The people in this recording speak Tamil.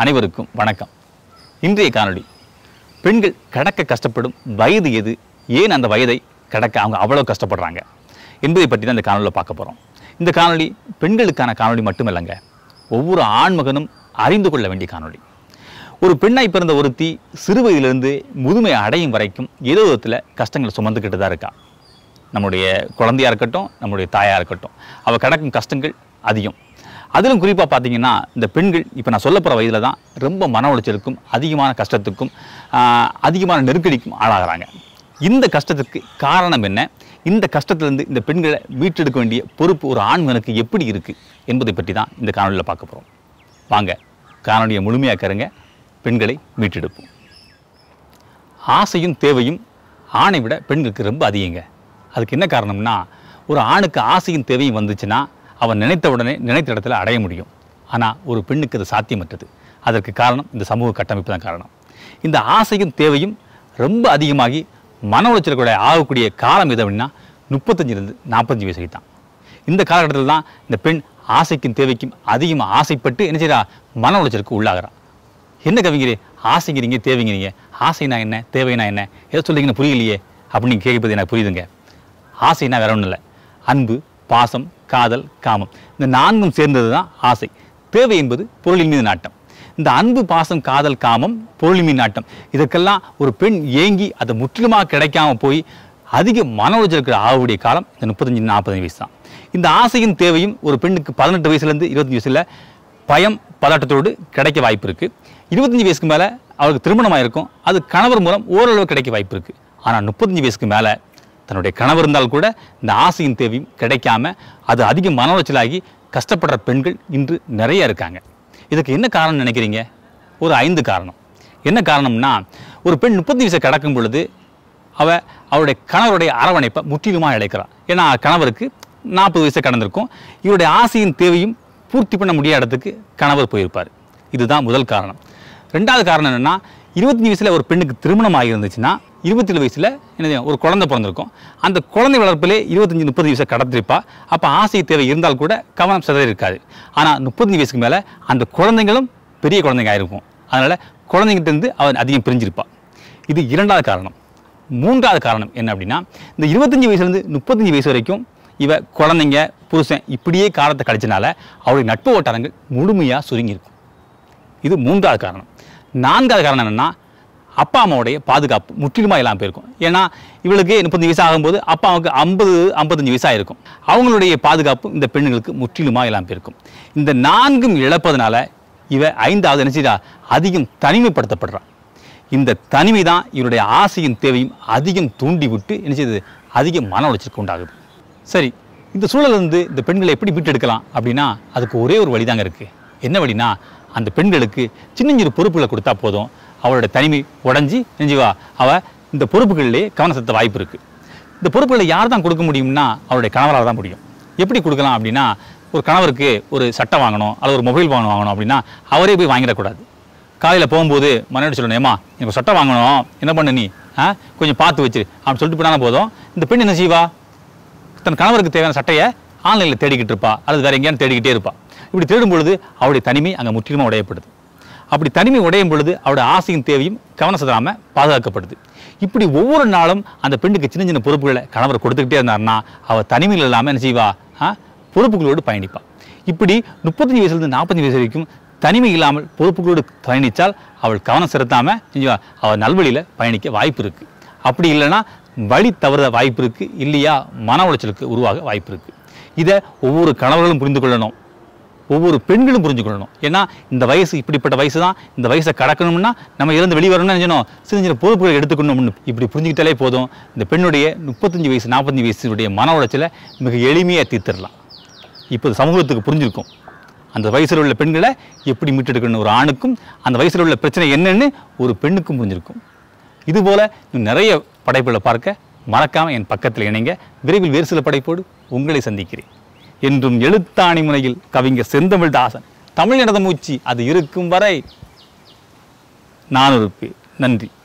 அனைவருக்கும் வணக்கம் இன்றைய காணொளி பெண்கள் கடக்க கஷ்டப்படும் வயது எது ஏன் அந்த வயதை கடக்க அவங்க அவ்வளோ கஷ்டப்படுறாங்க என்பதை பற்றி தான் இந்த காணொலியில் பார்க்க போகிறோம் இந்த காணொளி பெண்களுக்கான காணொளி மட்டுமல்லங்க ஒவ்வொரு ஆண்மகனும் அறிந்து கொள்ள வேண்டிய காணொளி ஒரு பெண்ணாய் பிறந்த ஒருத்தி சிறு வயதிலிருந்து முதுமை அடையும் வரைக்கும் ஏதோ விதத்தில் கஷ்டங்களை சுமந்துக்கிட்டு தான் இருக்கா நம்முடைய குழந்தையா இருக்கட்டும் நம்முடைய தாயாக இருக்கட்டும் அவள் கடக்கும் கஷ்டங்கள் அதிகம் அதிலும் குறிப்பாக பார்த்தீங்கன்னா இந்த பெண்கள் இப்போ நான் சொல்ல போகிற வயதில் தான் ரொம்ப மன உளைச்சலுக்கும் அதிகமான கஷ்டத்துக்கும் ஆஹ், அதிகமான நெருக்கடிக்கும் ஆளாகிறாங்க இந்த கஷ்டத்துக்கு காரணம் என்ன இந்த கஷ்டத்திலிருந்து இந்த பெண்களை மீட்டெடுக்க வேண்டிய பொறுப்பு ஒரு ஆண்மனுக்கு எப்படி இருக்குது என்பதை பற்றி தான் இந்த காணொலியில் பார்க்க போகிறோம் வாங்க காணொலியை முழுமையாக்கருங்க பெண்களை மீட்டெடுப்போம் ஆசையும் தேவையும் ஆணை விட பெண்களுக்கு ரொம்ப அதிகங்க அதுக்கு என்ன காரணம்னா ஒரு ஆணுக்கு ஆசையும் தேவையும் வந்துச்சுன்னா அவன் நினைத்த உடனே நினைத்த இடத்துல அடைய முடியும் ஆனால் ஒரு பெண்ணுக்கு அது சாத்தியமற்றது அதற்கு காரணம் இந்த சமூக கட்டமைப்பு தான் காரணம் இந்த ஆசையும் தேவையும் ரொம்ப அதிகமாகி மன உளைச்சலுக்குடைய ஆகக்கூடிய காலம் எது அப்படின்னா முப்பத்தஞ்சிலிருந்து நாற்பத்தஞ்சு வயசு தான் இந்த காலகட்டத்தில் தான் இந்த பெண் ஆசைக்கும் தேவைக்கும் அதிகமாக ஆசைப்பட்டு என்ன செய்றா மன உளைச்சலுக்கு உள்ளாகிறா என்ன கவிஞரே ஆசைங்கிறீங்க தேவைங்கிறீங்க ஆசைனா என்ன தேவைனா என்ன எதை சொல்றீங்கன்னு புரியலையே அப்படின்னு நீங்கள் கேட்பது எனக்கு புரியுதுங்க ஆசைனா வேற ஒன்றும் இல்லை அன்பு பாசம் காதல் காமம் இந்த நான்கும் சேர்ந்தது தான் ஆசை தேவை என்பது பொருளின் மீது நாட்டம் இந்த அன்பு பாசம் காதல் காமம் பொருளின் மீது நாட்டம் இதற்கெல்லாம் ஒரு பெண் ஏங்கி அது முற்றிலுமாக கிடைக்காம போய் அதிக மன உளைச்சலுக்கு ஆகக்கூடிய காலம் இந்த முப்பத்தஞ்சு நாற்பத்தஞ்சு வயசு தான் இந்த ஆசையும் தேவையும் ஒரு பெண்ணுக்கு பதினெட்டு வயசுலேருந்து இருபத்தஞ்சு வயசுல பயம் பதட்டத்தோடு கிடைக்க வாய்ப்பு இருக்கு இருபத்தஞ்சு வயசுக்கு மேலே அவருக்கு திருமணம் இருக்கும் அது கணவர் மூலம் ஓரளவு கிடைக்க வாய்ப்பு இருக்கு ஆனால் முப்பத்தஞ்சு வயசுக்கு மேலே தன்னுடைய கணவர் இருந்தால் கூட இந்த ஆசையின் தேவையும் கிடைக்காம அது அதிக மன உளைச்சலாகி கஷ்டப்படுற பெண்கள் இன்று நிறைய இருக்காங்க இதுக்கு என்ன காரணம் நினைக்கிறீங்க ஒரு ஐந்து காரணம் என்ன காரணம்னா ஒரு பெண் முப்பத்தஞ்சு வயசை கடக்கும் பொழுது அவ அவருடைய கணவருடைய அரவணைப்பை முற்றிலுமாக இழைக்கிறாள் ஏன்னா கணவருக்கு நாற்பது வயசை கடந்திருக்கும் இவருடைய ஆசையின் தேவையும் பூர்த்தி பண்ண முடியாத இடத்துக்கு கணவர் போயிருப்பார் இதுதான் முதல் காரணம் ரெண்டாவது காரணம் என்னென்னா இருபத்தஞ்சி வயசில் ஒரு பெண்ணுக்கு திருமணம் ஆகியிருந்துச்சுன்னா இருபத்தேழு வயசில் என்ன செய்யும்? ஒரு குழந்தை பிறந்திருக்கும் அந்த குழந்தை வளர்ப்பிலே இருபத்தஞ்சி முப்பது வயசை கடத்திருப்பா அப்போ ஆசை தேவை இருந்தால் கூட கவனம் சிதறி இருக்காது ஆனால் முப்பத்தஞ்சு வயசுக்கு மேலே அந்த குழந்தைங்களும் பெரிய குழந்தைங்க ஆயிருக்கும் அதனால் குழந்தைங்கிட்ட இருந்து அவன் அதிகம் பிரிஞ்சிருப்பா இது இரண்டாவது காரணம் மூன்றாவது காரணம் என்ன அப்படின்னா இந்த இருபத்தஞ்சி வயசுலேருந்து முப்பத்தஞ்சு வயசு வரைக்கும் இவ குழந்தைங்க புருஷன் இப்படியே காலத்தை கழிச்சனால அவருடைய நட்பு வட்டாரங்கள் முழுமையாக சுருங்கியிருக்கும் இது மூன்றாவது காரணம் நான்காவது காரணம் என்னன்னா அப்பா அம்மாவுடைய பாதுகாப்பு முற்றிலுமாக இல்லாமல் போயிருக்கும் ஏன்னா இவளுக்கு முப்பத்தஞ்சு வயசு ஆகும்போது அப்பாவுக்கு ஐம்பது ஐம்பத்தஞ்சு வயசு ஆயிருக்கும் அவங்களுடைய பாதுகாப்பு இந்த பெண்ணுங்களுக்கு முற்றிலுமாக இல்லாமல் போயிருக்கும் இந்த நான்கும் இழப்பதனால இவ ஐந்தாவது நினைச்சிடா அதிகம் தனிமைப்படுத்தப்படுறா இந்த தனிமை தான் இவருடைய ஆசையின் தேவையும் அதிகம் தூண்டி விட்டு என்ன செய்யுது அதிக மன உளைச்சலுக்கு உண்டாகுது சரி இந்த சூழல்ல இருந்து இந்த பெண்களை எப்படி மீட்டெடுக்கலாம் அப்படின்னா அதுக்கு ஒரே ஒரு வழிதாங்க இருக்கு என்ன வழினா அந்த பெண்களுக்கு சின்னஞ்சிறு பொறுப்புகளை கொடுத்தா போதும் அவளோட தனிமை உடஞ்சி நெஞ்சுவா அவ இந்த பொறுப்புகளிலே கவனம் செலுத்த வாய்ப்பு இருக்கு இந்த பொறுப்புகளை யார் தான் கொடுக்க முடியும்னா அவருடைய கணவரால் தான் முடியும் எப்படி கொடுக்கலாம் அப்படின்னா ஒரு கணவருக்கு ஒரு சட்டை வாங்கணும் அல்லது ஒரு மொபைல் வாங்கணும் வாங்கணும் அப்படின்னா அவரே போய் வாங்கிடக்கூடாது காலையில் போகும்போது மனைவி சொல்லணும் ஏமா எனக்கு சட்டை வாங்கணும் என்ன பண்ண நீ ஆ கொஞ்சம் பார்த்து வச்சிரு அப்படின்னு சொல்லிட்டு போனாலும் போதும் இந்த பெண் என்ன செய்வா தன் கணவருக்கு தேவையான சட்டையை ஆன்லைனில் தேடிக்கிட்டு இருப்பா அல்லது வேற எங்கேயாவது தேடிக்கிட்டே இருப்பா இப்படி தேடும் பொழுது அவருடைய தனிமை அங்கே முற்றிலுமாக உடையப்படுது அப்படி தனிமை உடையும் பொழுது அவருடைய ஆசையும் தேவையும் கவனம் செலுத்தாமல் பாதுகாக்கப்படுது இப்படி ஒவ்வொரு நாளும் அந்த பெண்ணுக்கு சின்ன சின்ன பொறுப்புகளை கணவர் கொடுத்துக்கிட்டே இருந்தாருன்னா அவள் தனிமையில் இல்லாமல் என்ன செய்வா ஆ? பொறுப்புகளோடு பயணிப்பா இப்படி முப்பத்தஞ்சு வயசுலேருந்து நாற்பத்தஞ்சு வயசு வரைக்கும் தனிமை இல்லாமல் பொறுப்புகளோடு பயணித்தால் அவள் கவனம் செலுத்தாமல் செஞ்சுவா அவள் நல்வழியில் பயணிக்க வாய்ப்பு இருக்குது அப்படி இல்லைன்னா வழி தவற வாய்ப்பு இருக்குது இல்லையா மன உளைச்சலுக்கு உருவாக வாய்ப்பு இருக்குது இதை ஒவ்வொரு கணவர்களும் புரிந்து கொள்ளணும் ஒவ்வொரு பெண்களும் புரிஞ்சுக்கொள்ளணும் ஏன்னா இந்த வயசு இப்படிப்பட்ட வயசு தான் இந்த வயசை கடக்கணும்னா நம்ம இருந்து வெளியே வரணும்னு நினைச்சணும் சின்ன சின்ன பொறுப்புகளை எடுத்துக்கணும்னு இப்படி புரிஞ்சுக்கிட்டாலே போதும் இந்த பெண்ணுடைய முப்பத்தஞ்சு வயசு நாற்பத்தஞ்சு வயசுடைய மன உளைச்சலை மிக எளிமையாக தீர்த்திடலாம் இப்போ சமூகத்துக்கு புரிஞ்சிருக்கும் அந்த வயசில் உள்ள பெண்களை எப்படி மீட்டெடுக்கணும் ஒரு ஆணுக்கும் அந்த வயசில் உள்ள பிரச்சனை என்னன்னு ஒரு பெண்ணுக்கும் புரிஞ்சிருக்கும் இதுபோல இன்னும் நிறைய படைப்புகளை பார்க்க மறக்காம என் பக்கத்தில் இணைங்க விரைவில் வேறு சில படைப்போடு உங்களை சந்திக்கிறேன் என்றும் எழுத்தாணி முனையில் கவிஞர் செந்தமிழ் தாசன் தமிழ் நடந்த மூச்சு அது இருக்கும் வரை நான் இருப்பேன் நன்றி